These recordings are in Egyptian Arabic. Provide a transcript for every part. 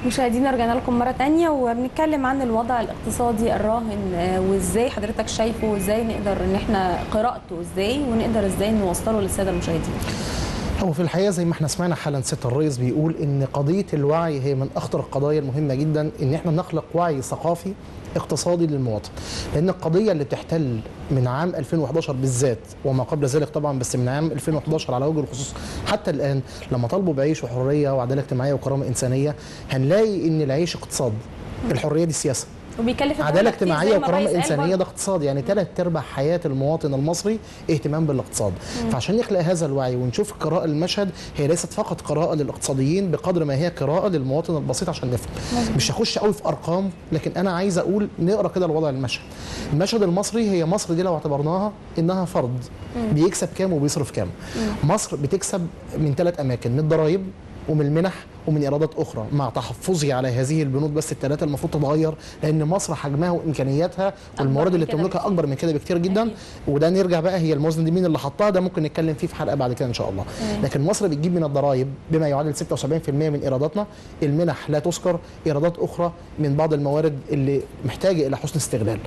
مشاهدينا رجعنا لكم مرة تانية وبنتكلم عن الوضع الاقتصادي الراهن آه، وازاي حضرتك شايفه وازاي نقدر ان احنا قراءته ازاي ونقدر ازاي نوصله للسادة المشاهدين هو في الحقيقه زي ما احنا سمعنا حالا ست الرئيس بيقول ان قضيه الوعي هي من اخطر القضايا المهمه جدا ان احنا نخلق وعي ثقافي اقتصادي للمواطن لان القضيه اللي بتحتل من عام 2011 بالذات وما قبل ذلك طبعا بس من عام 2011 على وجه الخصوص حتى الان لما طالبوا بعيش وحريه وعداله اجتماعيه وكرامه انسانيه هنلاقي ان العيش اقتصاد الحريه دي سياسه وبيكلف الدولة عداله كتير اجتماعيه زي ما وكرامه الرئيس قال انسانيه برضه. ده اقتصاد يعني ثلاث ارباع حياه المواطن المصري اهتمام بالاقتصاد فعشان نخلق هذا الوعي ونشوف القراءه المشهد هي ليست فقط قراءه للاقتصاديين بقدر ما هي قراءه للمواطن البسيط عشان نفهم مش هخش قوي في ارقام لكن انا عايز اقول نقرا كده الوضع المشهد المشهد المصري هي مصر دي لو اعتبرناها انها فرد بيكسب كام وبيصرف كام مصر بتكسب من ثلاث اماكن من الضرائب ومن المنح ومن ايرادات اخرى مع تحفظي على هذه البنود بس الثلاثه المفروض تتغير لان مصر حجمها وامكانياتها والموارد من اللي كده بتملكها بكتير. اكبر من كده بكتير جدا أكيد. وده نرجع بقى هي الموازنه دي مين اللي حطها ده ممكن نتكلم فيه في حلقه بعد كده ان شاء الله لكن مصر بتجيب من الضرائب بما يعادل 76% من ايراداتنا المنح لا تذكر ايرادات اخرى من بعض الموارد اللي محتاجه الى حسن استغلال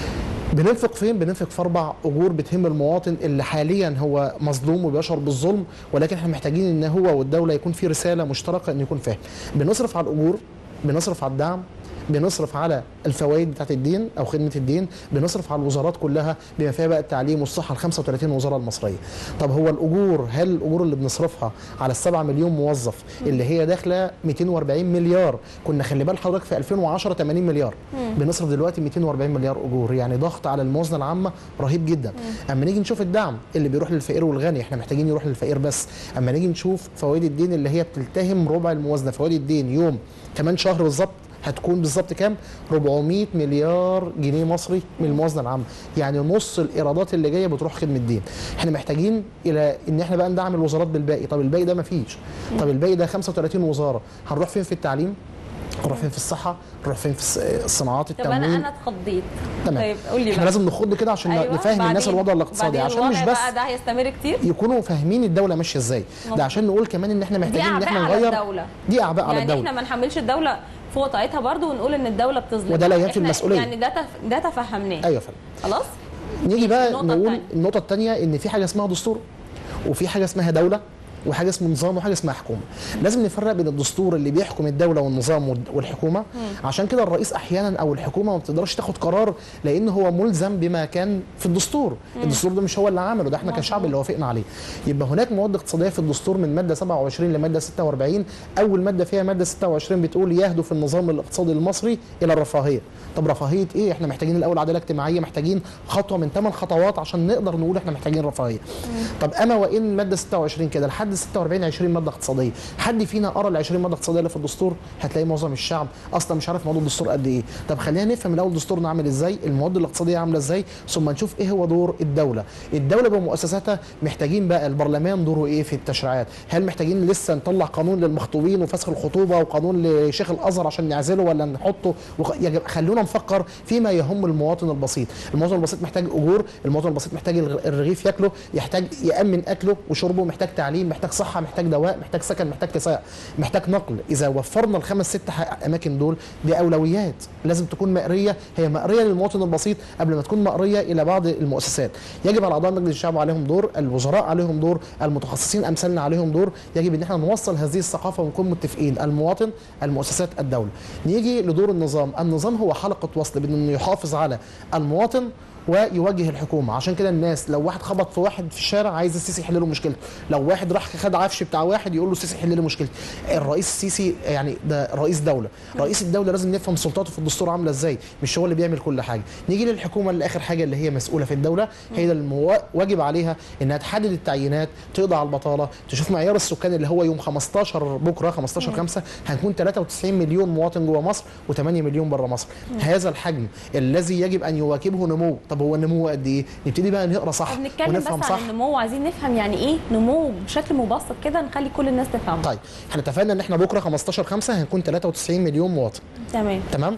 بننفق فين؟ بننفق في اربع اجور بتهم المواطن اللي حاليا هو مظلوم وبيشعر بالظلم ولكن احنا محتاجين ان هو والدوله يكون في رساله مشتركه ان يكون فاهم. بنصرف على الاجور، بنصرف على الدعم، بنصرف على الفوائد بتاعت الدين او خدمه الدين بنصرف على الوزارات كلها بما فيها بقى التعليم والصحه ال 35 وزاره المصريه طب هو الاجور هل الاجور اللي بنصرفها على السبعة مليون موظف اللي هي داخله 240 مليار كنا خلي بال حضرتك في 2010 80 مليار بنصرف دلوقتي 240 مليار اجور يعني ضغط على الموازنه العامه رهيب جدا اما نيجي نشوف الدعم اللي بيروح للفقير والغني احنا محتاجين يروح للفقير بس اما نيجي نشوف فوائد الدين اللي هي بتلتهم ربع الموازنه فوائد الدين يوم كمان شهر بالظبط هتكون بالظبط كام 400 مليار جنيه مصري من الموازنه العامه يعني نص الايرادات اللي جايه بتروح خدمه الدين احنا محتاجين الى ان احنا بقى ندعم الوزارات بالباقي طب الباقي ده مفيش طب الباقي ده 35 وزاره هنروح فين في التعليم نروح فين في الصحه نروح فين في الص- الصناعات طب التموين انا انا اتخضيت تمام طيب قول لي احنا بقى لازم نخض كده عشان أيوة، نفهم الناس بعدين- الوضع الاقتصادي بعدين عشان مش الوضع بس بقى ده هيستمر كتير يكونوا فاهمين الدوله ماشيه ازاي مظبوط. ده عشان نقول كمان ان احنا دي محتاجين ان اعباء احنا على نغير الدوله دي اعباء على يعني الدوله احنا ما نحملش الدوله فوق طاقتها برضو ونقول ان الدوله بتظلم وده لا ينفي إحنا- المسؤولية. يعني ده تف... ده تفهمناه ايوه فعلا خلاص نيجي بقى النقطة نقول التانية. النقطة الثانية إن في حاجة اسمها دستور وفي حاجة اسمها دولة وحاجة اسمها نظام وحاجة اسمها حكومة لازم نفرق بين الدستور اللي بيحكم الدولة والنظام والد- والحكومة عشان كده الرئيس أحيانا أو الحكومة ما بتقدرش تاخد قرار لأن هو ملزم بما كان في الدستور الدستور ده مش هو اللي عمله ده احنا كشعب اللي وافقنا عليه يبقى هناك مواد اقتصادية في الدستور من مادة 27 لمادة 46 أول مادة فيها مادة 26 بتقول يهدف النظام الاقتصادي المصري إلى الرفاهية طب رفاهية إيه احنا محتاجين الأول عدالة اجتماعية محتاجين خطوة من ثمان خطوات عشان نقدر نقول احنا محتاجين رفاهية طب اما وان ماده 26 كده لحد 46 20 ماده اقتصاديه حد فينا قرا ال 20 ماده اقتصاديه اللي في الدستور هتلاقي معظم الشعب اصلا مش عارف موضوع الدستور قد ايه طب خلينا نفهم الاول دستورنا عامل ازاي المواد الاقتصاديه عامله ازاي ثم نشوف ايه هو دور الدوله الدوله بمؤسساتها محتاجين بقى البرلمان دوره ايه في التشريعات هل محتاجين لسه نطلع قانون للمخطوبين وفسخ الخطوبه وقانون لشيخ الازهر عشان نعزله ولا نحطه وخ... يجب خلونا نفكر فيما يهم المواطن البسيط المواطن البسيط محتاج اجور المواطن البسيط محتاج الغ- الرغيف ياكله يحتاج يامن اكله وشربه محتاج تعليم محتاج صحه محتاج دواء محتاج سكن محتاج كساء محتاج نقل اذا وفرنا الخمس ست ح- اماكن دول دي اولويات لازم تكون مقريه هي مقريه للمواطن البسيط قبل ما تكون مقريه الى بعض المؤسسات يجب على اعضاء مجلس الشعب عليهم دور الوزراء عليهم دور المتخصصين امثالنا عليهم دور يجب ان احنا نوصل هذه الثقافه ونكون متفقين المواطن المؤسسات الدوله نيجي لدور النظام النظام هو حلقه وصل بين انه يحافظ على المواطن ويوجه الحكومه عشان كده الناس لو واحد خبط في واحد في الشارع عايز السيسي يحل له مشكلته لو واحد راح خد عفش بتاع واحد يقول له السيسي يحل لي مشكلتي الرئيس السيسي يعني ده رئيس دوله رئيس الدوله لازم نفهم سلطاته في الدستور عامله ازاي مش هو اللي بيعمل كل حاجه نيجي للحكومه اللي اخر حاجه اللي هي مسؤوله في الدوله هي اللي واجب عليها انها تحدد التعيينات تقضي على البطاله تشوف معيار السكان اللي هو يوم 15 بكره 15 5 هنكون 93 مليون مواطن جوه مصر و8 مليون بره مصر هذا الحجم الذي يجب ان يواكبه نمو طب هو النمو قد ايه نبتدي بقى نقرا صح بنتكلم ونفهم بس صح عن النمو وعايزين نفهم يعني ايه نمو بشكل مبسط كده نخلي كل الناس تفهمه طيب احنا اتفقنا ان احنا بكره 15 5 هنكون 93 مليون مواطن تمام تمام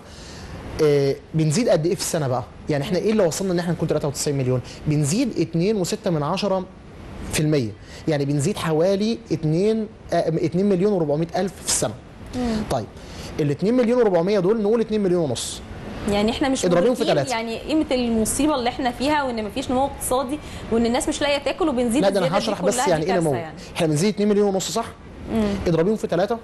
آه بنزيد قد ايه في السنه بقى يعني احنا ايه اللي وصلنا ان احنا نكون 93 مليون بنزيد 2.6 من عشرة في المية يعني بنزيد حوالي 2 آه 2 مليون و400 الف في السنه طيب ال 2 مليون و400 دول نقول 2 مليون ونص يعني احنا مش اضربيهم في مدركين ثلاثة. يعني قيمه المصيبه اللي احنا فيها وان مفيش نمو اقتصادي وان الناس مش لاقيه تاكل وبنزيد لا ده انا الزيادة دي هشرح بس كلها، يعني دي ايه كارثة نمو يعني. احنا بنزيد 2 مليون ونص صح اضربيهم في ثلاثة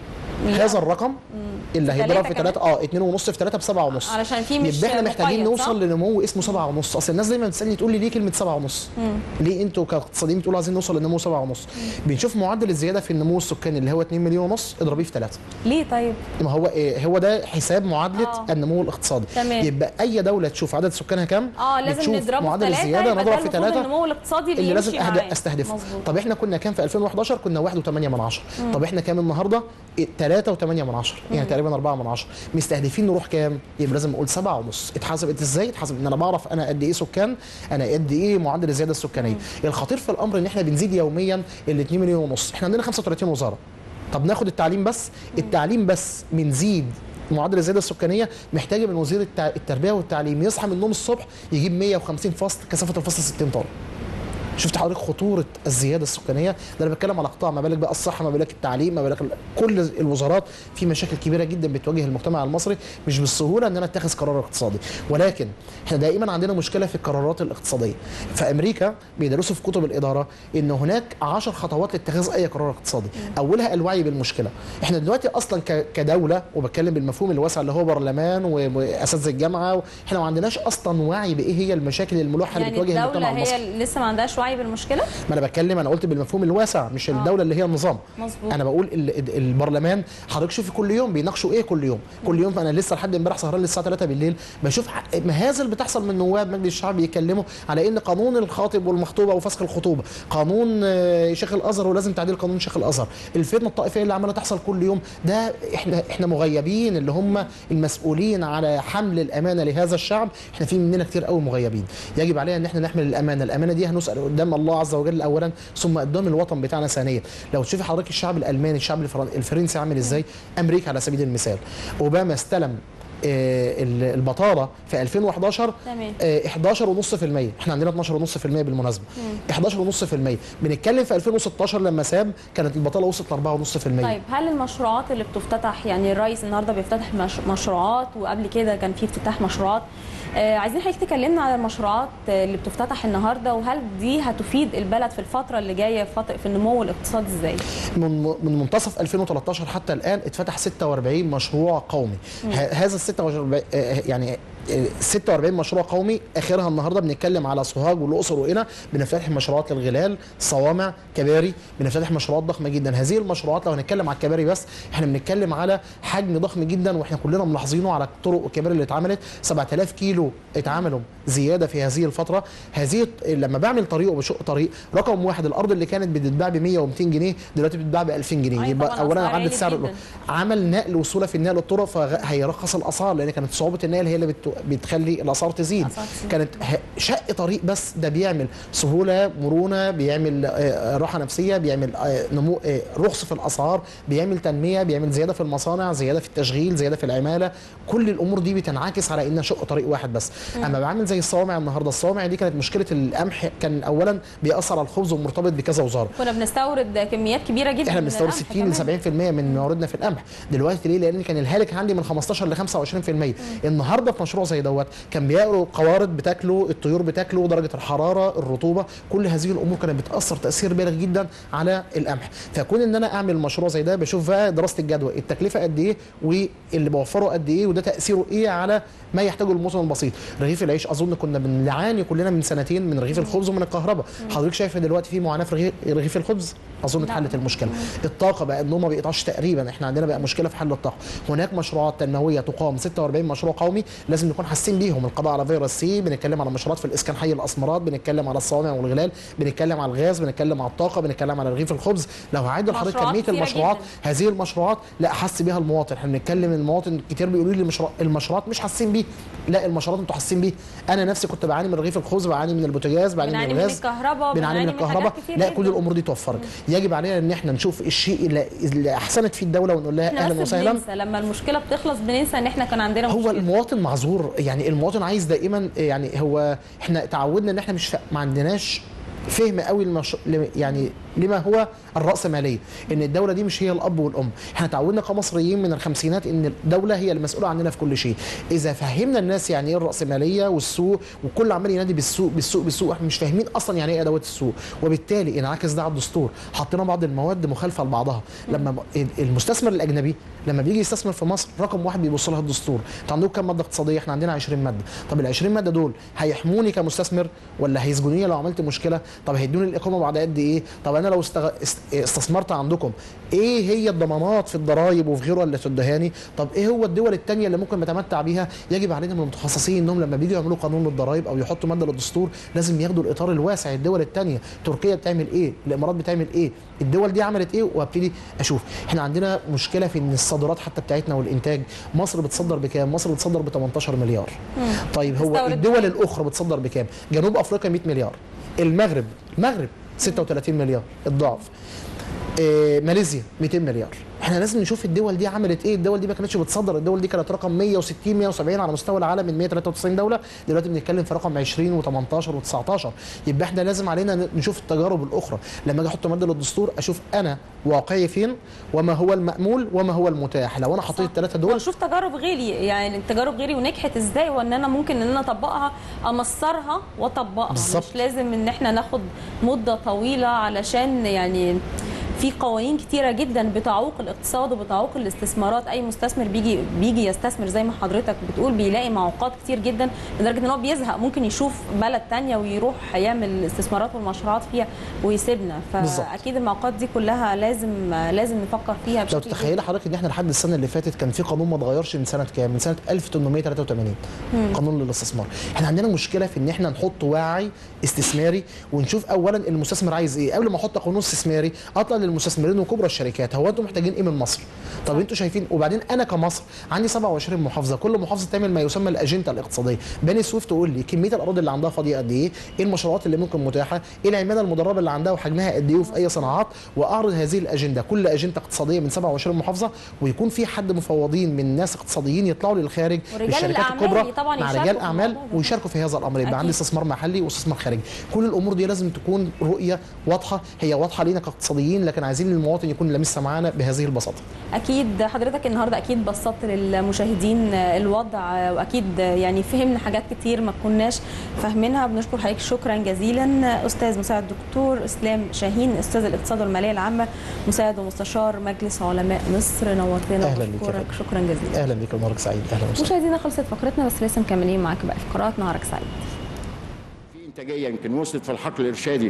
لا. هذا الرقم اللي هيضرب تلاتة في كمان؟ ثلاثة اه 2 ونص في 3 ب 7 ونص علشان في مش يبقى احنا محتاجين مقيد، نوصل صح؟ لنمو اسمه 7 ونص اصل الناس دايما بتسالني تقول لي ليه كلمه 7 ونص ليه انتوا كاقتصاديين بتقولوا عايزين نوصل لنمو 7 ونص بنشوف معدل الزياده في النمو السكاني اللي هو 2 مليون ونص اضربيه في 3 ليه طيب ما هو إيه هو ده حساب معادله آه. النمو الاقتصادي تمام. يبقى اي دوله تشوف عدد سكانها كام اه لازم بتشوف نضربه معدل في ثلاثة الزياده يبقى نضرب ده في المفروض 3 النمو الاقتصادي اللي, اللي لازم يمشي أهد- معاه. استهدفه مظبوط. طب احنا كنا كام في 2011 كنا 1.8 من عشرة طب احنا كام النهارده 3.8 من عشرة يعني تقريبا 4 من عشرة مستهدفين نروح كام يبقى لازم نقول 7 ونص اتحسبت ازاي اتحسب ان انا بعرف انا قد ايه سكان انا قد ايه معدل الزياده السكانيه الخطير في الامر ان احنا بنزيد يوميا ال 2 مليون ونص احنا عندنا 35 وزاره طب ناخد التعليم بس التعليم بس بنزيد معدل الزياده السكانيه محتاجه من وزير التع- التربيه والتعليم يصحى من النوم الصبح يجيب 150 فصل كثافه الفصل 60 طالب شفت حضرتك خطوره الزياده السكانيه ده انا بتكلم على قطاع ما بالك بقى الصحه ما بالك التعليم ما بالك ال- كل الوزارات في مشاكل كبيره جدا بتواجه المجتمع المصري مش بالسهوله ان انا اتخذ قرار اقتصادي ولكن احنا دائما عندنا مشكله في القرارات الاقتصاديه في امريكا بيدرسوا في كتب الاداره ان هناك 10 خطوات لاتخاذ اي قرار اقتصادي اولها الوعي بالمشكله احنا دلوقتي اصلا ك- كدوله وبتكلم بالمفهوم الواسع اللي هو برلمان و- واساتذه الجامعه احنا ما عندناش اصلا وعي بايه هي المشاكل الملحه اللي يعني بتواجه المجتمع الدوله المصري هي لسه ما عندهاش وعي بالمشكله ما انا بتكلم انا قلت بالمفهوم الواسع مش الدوله اللي هي النظام مظبوط. انا بقول ال- ال- البرلمان حضرتك شوفي كل يوم بيناقشوا ايه كل يوم كل يوم انا لسه لحد امبارح سهران للساعه 3 بالليل بشوف ح- مهازل بتحصل من نواب مجلس الشعب يتكلموا على ان قانون الخاطب والمخطوبه وفسخ الخطوبه قانون آه، شيخ الازهر ولازم تعديل قانون شيخ الازهر الفتنه الطائفيه اللي عماله تحصل كل يوم ده احنا احنا مغيبين اللي هم المسؤولين على حمل الامانه لهذا الشعب احنا في مننا كتير قوي مغيبين يجب علينا ان احنا نحمل الامانه الامانه دي هنسال قدام الله عز وجل اولا ثم قدام الوطن بتاعنا ثانيا لو تشوفي حضرتك الشعب الالماني الشعب الفرن- الفرنسي عامل ازاي امريكا على سبيل المثال اوباما استلم آه، ال- البطاله في 2011 تمام. آه، 11.5% احنا عندنا 12.5% بالمناسبه 11.5% بنتكلم في 2016 لما ساب كانت البطاله وصلت ل 4.5% طيب هل المشروعات اللي بتفتتح يعني الرئيس النهارده بيفتتح مش مشروعات وقبل كده كان في افتتاح مشروعات آه عايزين حضرتك تكلمنا على المشروعات آه، اللي بتفتتح النهارده وهل دي هتفيد البلد في الفتره اللي جايه في فتره في النمو الاقتصادي ازاي؟ من من منتصف 2013 حتى الان اتفتح 46 مشروع قومي ه- هذا ال 46 آه، يعني آه، 46 مشروع قومي اخرها النهارده بنتكلم على سوهاج والاقصر وقنا بنفتتح مشروعات للغلال صوامع كباري بنفتتح مشروعات ضخمه جدا هذه المشروعات لو هنتكلم على الكباري بس احنا بنتكلم على حجم ضخم جدا واحنا كلنا ملاحظينه على الطرق والكباري اللي اتعملت 7000 كيلو اتعملوا زياده في هذه الفتره هذه لما بعمل طريق وبشق طريق رقم واحد الارض اللي كانت بتتباع ب 100 و200 جنيه دلوقتي بتتباع ب 2000 جنيه أي يبقى طبعاً اولا أسعار عدت عالية سعر جداً. عمل نقل وسهوله في النقل الطرق فهيرخص الاسعار لان كانت صعوبه النقل هي اللي بت... بتخلي الاسعار تزيد الأسعار تزيد. كانت ه- شق طريق بس ده بيعمل سهوله مرونه بيعمل آه، راحه نفسيه بيعمل آه، نمو آه، رخص في الاسعار بيعمل تنميه بيعمل زياده في المصانع زياده في التشغيل زياده في العماله كل الامور دي بتنعكس على انها شق طريق واحد بس اما بعمل زي الصوامع النهارده الصوامع دي كانت مشكله القمح كان اولا بيأثر على الخبز ومرتبط بكذا وزاره كنا بنستورد كميات كبيره جدا احنا من بنستورد القمح 60 ل كمان. 70% من مواردنا في القمح دلوقتي ليه لان كان الهالك عندي من 15 ل 25% النهارده في مشروع زي دوت كان بيقروا قوارض بتاكله الطيور بتاكله درجه الحراره الرطوبه كل هذه الامور كانت بتاثر تاثير بالغ جدا على القمح فكون ان انا اعمل مشروع زي ده بشوف بقى دراسه الجدوى التكلفه قد ايه واللي بوفره قد ايه وده تاثيره ايه على ما يحتاجه المواطن البسيط رغيف العيش اظن كنا بنعاني كلنا من سنتين من رغيف الخبز ومن الكهرباء حضرتك شايفه دلوقتي في معاناه في رغيف- رغيف الخبز اظن اتحلت المشكله الطاقه بقى النوم ما بيقطعش تقريبا احنا عندنا بقى مشكله في حل الطاقه هناك مشروعات تنمويه تقام 46 مشروع قومي لازم نكون حاسين بيهم القضاء على فيروس سي بنتكلم على مشروعات في الاسكان حي الاسمرات بنتكلم على الصوامع والغلال بنتكلم على الغاز بنتكلم على الطاقه بنتكلم على رغيف الخبز لو هعد لحضرتك مشروعات كميه كتيرة المشروعات جداً. هذه المشروعات لا احس بيها المواطن احنا بنتكلم المواطن كتير بيقولوا لي المشروع المشروعات مش حاسين بيه لا المشروعات انتوا حاسين بيه انا نفسي كنت بعاني من رغيف الخبز بعاني من البوتاجاز بعاني من بنعاني من الغاز الكهرباء بنعاني من حاجات الكهرباء كتير لا جداً. كل الامور دي توفرت يجب علينا ان احنا نشوف الشيء اللي, اللي احسنت فيه الدوله ونقول لها احنا اهلا بس وسهلا بننسى لما المشكله بتخلص بننسى ان احنا كان عندنا هو مشكله المواطن معذور يعني المواطن عايز دائما يعني هو احنا تعودنا ان احنا مش ف- ما عندناش فهم قوي المش... لم- يعني لما هو الرأسمالية ان الدولة دي مش هي الأب والأم احنا تعودنا كمصريين من الخمسينات ان الدولة هي المسؤولة عننا في كل شيء إذا فهمنا الناس يعني ايه الرأسمالية والسوق وكل عمال ينادي بالسوق بالسوق بالسوق احنا مش فاهمين أصلا يعني ايه أدوات السوق وبالتالي انعكس ده على الدستور حطينا بعض المواد مخالفة لبعضها لما م- المستثمر الأجنبي لما بيجي يستثمر في مصر رقم واحد بيبص لها الدستور انت عندكم كام ماده اقتصاديه احنا عندنا 20 ماده طب ال 20 ماده دول هيحموني كمستثمر ولا هيسجنوني لو عملت مشكله طب هيدوني الاقامه بعد قد ايه طب انا لو استغ... است... استثمرت عندكم ايه هي الضمانات في الضرائب وفي غيره اللي تدهاني طب ايه هو الدول الثانيه اللي ممكن نتمتع بيها يجب علينا من المتخصصين انهم لما بييجوا يعملوا قانون للضرائب او يحطوا ماده للدستور لازم ياخدوا الاطار الواسع الدول الثانيه تركيا بتعمل ايه الامارات بتعمل ايه الدول دي عملت ايه وابتدي اشوف احنا عندنا مشكله في ان الصادرات حتى بتاعتنا والانتاج مصر بتصدر بكام مصر بتصدر ب 18 مليار طيب هو تستورد الدول بكام؟ الاخرى بتصدر بكام جنوب افريقيا 100 مليار المغرب المغرب 36 مليار الضعف إيه ماليزيا 200 مليار احنا لازم نشوف الدول دي عملت ايه الدول دي ما كانتش بتصدر الدول دي كانت رقم 160 170 على مستوى العالم من 193 دوله دلوقتي بنتكلم في رقم 20 و18 و19 يبقى احنا لازم علينا نشوف التجارب الاخرى لما اجي احط ماده للدستور اشوف انا واقعي فين وما هو المامول وما هو المتاح لو انا حطيت الثلاثه دول ونشوف تجارب غيري يعني تجارب غيري ونجحت ازاي وان انا ممكن ان انا اطبقها امصرها واطبقها بالظبط. مش لازم ان احنا ناخد مده طويله علشان يعني في قوانين كتيرة جدا بتعوق الاقتصاد وبتعوق الاستثمارات اي مستثمر بيجي بيجي يستثمر زي ما حضرتك بتقول بيلاقي معوقات كتير جدا لدرجه ان هو بيزهق ممكن يشوف بلد تانية ويروح يعمل الاستثمارات والمشروعات فيها ويسيبنا بالظبط. فاكيد المعوقات دي كلها لازم لازم نفكر فيها لو بشكل تتخيلي حضرتك ان احنا لحد السنه اللي فاتت كان في قانون ما اتغيرش من سنه كام؟ من سنه 1883 قانون للاستثمار. احنا عندنا مشكله في ان احنا نحط وعي استثماري ونشوف اولا المستثمر عايز ايه، قبل ما احط قانون استثماري اطلع للمستثمرين وكبرى الشركات هو انتم محتاجين ايه من مصر؟ طب انتوا شايفين وبعدين انا كمصر عندي 27 محافظه كل محافظه تعمل ما يسمى الاجنده الاقتصاديه، بني سويف تقول لي كميه الاراضي اللي عندها فاضيه قد ايه؟ ايه المشروعات اللي ممكن متاحه؟ ايه العماله المدربه اللي عندها وحجمها قد ايه وفي اي صناعات؟ واعرض هذه الاجنده كل اجنده اقتصاديه من 27 محافظه ويكون في حد مفوضين من ناس اقتصاديين يطلعوا للخارج ورجال للشركات الأعمال الكبرى طبعاً مع يشاركوا رجال في اعمال الموضوع ده. ويشاركوا في هذا الامر يبقى أكيد. عندي استثمار محلي واستثمار خارجي كل الامور دي لازم تكون رؤيه واضحه هي واضحه لينا كاقتصاديين لكن عايزين المواطن يكون لامسها معانا بهذه البساطه اكيد حضرتك النهارده اكيد بسطت للمشاهدين الوضع واكيد يعني فهمنا حاجات كتير ما كناش فاهمينها بنشكر حضرتك شكرا جزيلا استاذ مساعد دكتور اسلام شاهين استاذ الاقتصاد والماليه العامه مساعد ومستشار مجلس علماء مصر نورتنا أهلاً بك يا وبشكرك فندم. شكرا جزيلا اهلا بك نهارك سعيد اهلا وسهلا مشاهدينا خلصت فقرتنا بس لسه مكملين معاك باقي فقرات نهارك سعيد في انتاجيه يمكن وصلت في الحقل الارشادي